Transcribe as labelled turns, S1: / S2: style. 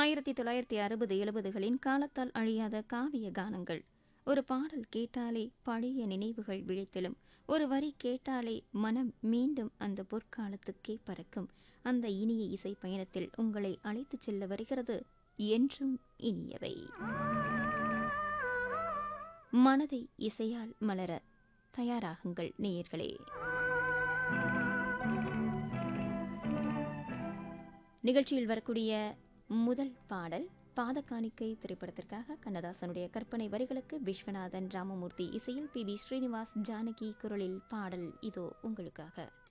S1: ஆயிரத்தி தொள்ளாயிரத்தி அறுபது எழுபதுகளின் காலத்தால் அழியாத காவிய கானங்கள் ஒரு பாடல் கேட்டாலே பழைய நினைவுகள் விழித்தெழும் ஒரு வரி கேட்டாலே மனம் மீண்டும் அந்த பொற்காலத்துக்கே பறக்கும் அந்த இனிய இசை பயணத்தில் உங்களை அழைத்துச் செல்ல வருகிறது என்றும் இனியவை மனதை இசையால் மலர தயாராகுங்கள் நேயர்களே நிகழ்ச்சியில் வரக்கூடிய முதல் பாடல் பாதகாணிக்கை திரைப்படத்திற்காக கண்ணதாசனுடைய கற்பனை வரிகளுக்கு விஸ்வநாதன் ராமமூர்த்தி இசையில் பி வி ஸ்ரீனிவாஸ் ஜானகி குரலில் பாடல் இதோ உங்களுக்காக